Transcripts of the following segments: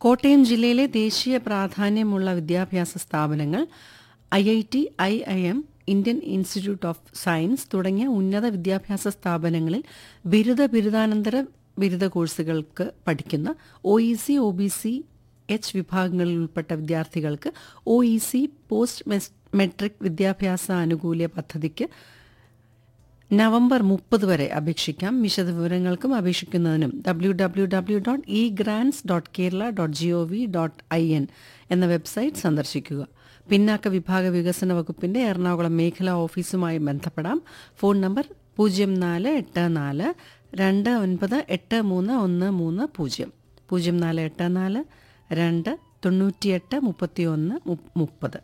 കോട്ടയം ജില്ലയിലെ ദേശീയ പ്രാധാന്യമുള്ള വിദ്യാഭ്യാസ സ്ഥാപനങ്ങൾ I I T I I M Indian institute of science തുടങ്ങിയ ഉന്നത വിദ്യാഭ്യാസ സ്ഥാപനങ്ങളിൽ ബിരുദ ബിരുദാനന്തര ബിരുദ കോഴ്സുകൾക്ക് പഠിക്കുന്ന O E C O B C H വിഭാഗങ്ങളിൽ ഉൾപ്പെട്ട വിദ്യാർത്ഥികൾക്ക് O E C post matric വിദ്യാഭ്യാസ ആനുകൂല്യ പദ്ധതിക്ക് നവംബർ മുപ്പത് വരെ അപേക്ഷിക്കാം വിശദവിവരങ്ങൾക്കും അപേക്ഷിക്കുന്നതിനും W W W dot E grants dot Kerala dot G O V dot I N എന്ന വെബ്സൈറ്റ് സന്ദർശിക്കുക പിന്നാക്ക വിഭാഗ വികസന വകുപ്പിന്റെ എറണാകുളം മേഖലാ ഓഫീസുമായി ബന്ധപ്പെടാം ഫോൺ നമ്പർ പൂജ്യം നാല് എട്ട് നാല് രണ്ട് ഒൻപത് എട്ട് മൂന്ന് ഒന്ന് മൂന്ന് പൂജ്യം പൂജ്യം നാല് എട്ട് നാല് രണ്ട് തൊണ്ണൂറ്റിയെട്ട് മുപ്പത്തിയൊന്ന് മുപ്പത്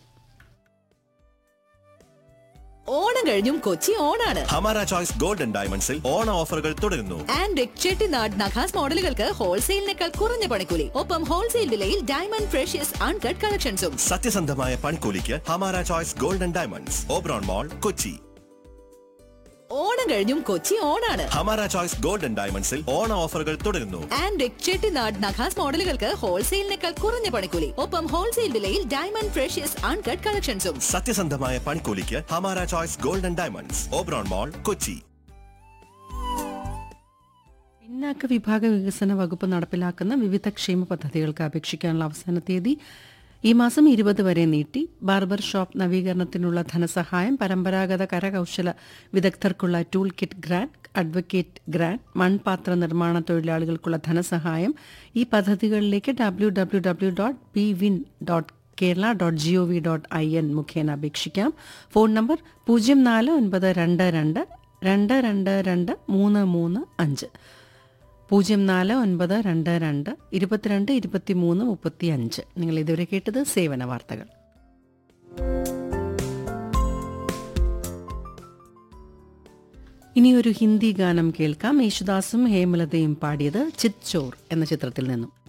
ഓണം കഴിഞ്ഞും കൊച്ചി ഓണാണ് ഹമാര ചോയ്സ് ഗോൾഡൻ ഡയമണ്ട്സിൽ ഓണ ഓഫറുകൾ തുടരുന്നു ആൻഡ് ചെട്ടിനാട് നഖാസ് മോഡലുകൾക്ക് ഹോൾസെയിലിനേക്കാൾ കുറഞ്ഞ പണിക്കൂലി ഒപ്പം ഹോൾസെയിൽ വിലയിൽ ഡയമണ്ട് ഫ്രഷ്യസ് അൺകട്ട് കളക്ഷൻസും സത്യസന്ധമായ പൺകൂലിക്ക് Hamara choice golden diamonds Oberon mall Kochi Onam കഴിഞ്ഞും കൊച്ചി ഓണാണ് ഹമാര ചോയ്സ് ഗോൾഡൻ ഡയമണ്ട്സിൽ ഓണ ഓഫറുകൾ തുടരുന്നു ആൻഡ് ചെട്ടിനാട് നഖാസ് മോഡലുകൾക്ക് ഹോൾസെയിലിനേക്കാൾ കുറഞ്ഞ പണിക്കൂലി ഒപ്പം ഹോൾസെയിൽ വിലയിൽ ഡയമണ്ട് ഫ്രഷ്യസ് അൺകട്ട് കളക്ഷൻസും സത്യസന്ധമായ പൺകൂലിക്ക് Hamara choice golden diamonds Oberon mall Kochi പിന്നാക്ക വിഭാഗ വികസന വകുപ്പ് നടപ്പിലാക്കുന്ന വിവിധ ക്ഷേമ പദ്ധതികൾക്ക് അപേക്ഷിക്കാനുള്ള അവസാന തീയതി ഈ മാസം ഇരുപത് വരെ നീട്ടി ബാർബർ ഷോപ്പ് നവീകരണത്തിനുള്ള ധനസഹായം പരമ്പരാഗത കരകൌശല വിദഗ്ധർക്കുള്ള tool kit grant advocate grant മൺപാത്ര നിർമ്മാണ തൊഴിലാളികൾക്കുള്ള ധനസഹായം ഈ പദ്ധതികളിലേക്ക് W W W dot P win dot Kerala dot G O V dot I N മുഖേന അപേക്ഷിക്കാം ഫോൺ നമ്പർ പൂജ്യം നാല് ഒൻപത് രണ്ട് രണ്ട് രണ്ട് രണ്ട് രണ്ട് മൂന്ന് മൂന്ന് അഞ്ച് പൂജ്യം നാല് ഒൻപത് രണ്ട് രണ്ട് ഇരുപത്തിരണ്ട് ഇരുപത്തിമൂന്ന് മുപ്പത്തി അഞ്ച് നിങ്ങൾ ഇതുവരെ കേട്ടത് സേവന വാർത്തകൾ ഇനി ഒരു ഹിന്ദി ഗാനം കേൾക്കാം യേശുദാസും ഹേമലതയും പാടിയത് ചിത് ചോർ എന്ന ചിത്രത്തിൽ നിന്നും